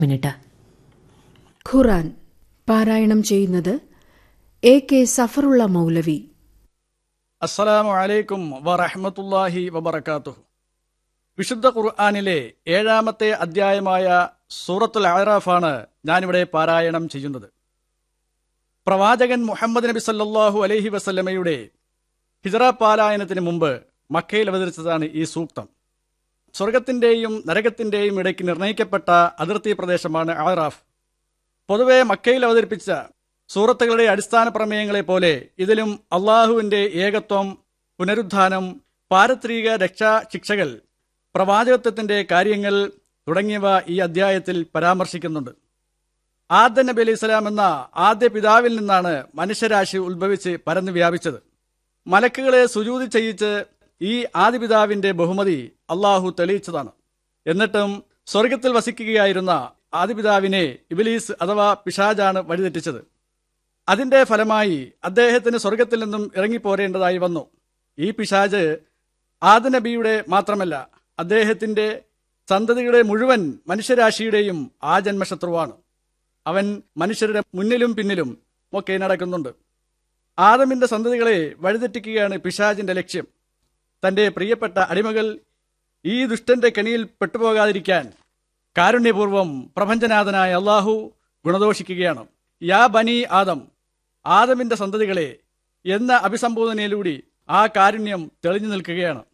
minute ഖുറാൻ പാരായണം ചെയ്യുന്നത് A K സഫറുള്ള മൗലവി അസ്സലാമു അലൈക്കും വറഹ്മത്തുള്ളാഹി വബറകാതുഹു വിശുദ്ധ ഖുർആാനിലെ ഏഴാമത്തെ അധ്യായമായ സൂറത്തുൽ അറാഫാണ് ഞാനിവിടെ പാരായണം ചെയ്യുന്നത് പ്രവാചകൻ മുഹമ്മദ് നബി സല്ലല്ലാഹു അലൈഹി വസല്ലമയുടെ ഹിജറ പാലായനത്തിന് മുമ്പ് മക്കയിൽ അവതരിച്ചതാണ് ഈ സൂക്തം സ്വർഗത്തിന്റെയും നരകത്തിന്റെയും ഇടയ്ക്ക് നിർണയിക്കപ്പെട്ട അതിർത്തി പ്രദേശമാണ് അറാഫ് പൊതുവെ മക്കയിൽ അവതരിപ്പിച്ച സൂറത്തുകളുടെ അടിസ്ഥാന പ്രമേയങ്ങളെ പോലെ ഇതിലും അള്ളാഹുവിന്റെ ഏകത്വം പുനരുത്ഥാനം പാരത്രിക രക്ഷാ ശിക്ഷകൾ പ്രവാചകത്വത്തിന്റെ കാര്യങ്ങൾ തുടങ്ങിയവ ഈ അധ്യായത്തിൽ പരാമർശിക്കുന്നുണ്ട് ആദ നബി അലൈഹി സ്വലാം എന്ന ആദ്യ പിതാവിൽ നിന്നാണ് മനുഷ്യരാശി ഉത്ഭവിച്ച് പരന്നു വ്യാപിച്ചത് മലക്കുകളെ സുജൂതി ചെയ്യിച്ച് ഈ ആദിപിതാവിന്റെ ബഹുമതി അള്ളാഹു തെളിയിച്ചതാണ് എന്നിട്ടും സ്വർഗത്തിൽ വസിക്കുകയായിരുന്ന ആദിപിതാവിനെ ഇബിലീസ് അഥവാ പിശാജാണ് വഴിതെറ്റിച്ചത് അതിന്റെ ഫലമായി അദ്ദേഹത്തിന് സ്വർഗത്തിൽ നിന്നും ഇറങ്ങിപ്പോരേണ്ടതായി വന്നു ഈ പിശാജ് ആദനബിയുടെ മാത്രമല്ല അദ്ദേഹത്തിന്റെ സന്തതിയുടെ മുഴുവൻ മനുഷ്യരാശിയുടെയും ആ ജന്മശത്രുവാണ് അവൻ മനുഷ്യരുടെ മുന്നിലും പിന്നിലും ഒക്കെ നടക്കുന്നുണ്ട് ആദമിന്റെ സന്തതികളെ വഴിതെറ്റിക്കുകയാണ് പിശാജിന്റെ ലക്ഷ്യം തന്റെ പ്രിയപ്പെട്ട അടിമകൾ ഈ ദുഷ്ടന്റെ കെണിയിൽ പെട്ടുപോകാതിരിക്കാൻ കാരുണ്യപൂർവം പ്രപഞ്ചനാഥനായ അള്ളാഹു ഗുണദോഷിക്കുകയാണ് യാ ബനി ആദം ആദമിന്റെ സന്തതികളെ എന്ന അഭിസംബോധനയിലൂടെ ആ കാരുണ്യം തെളിഞ്ഞു നിൽക്കുകയാണ്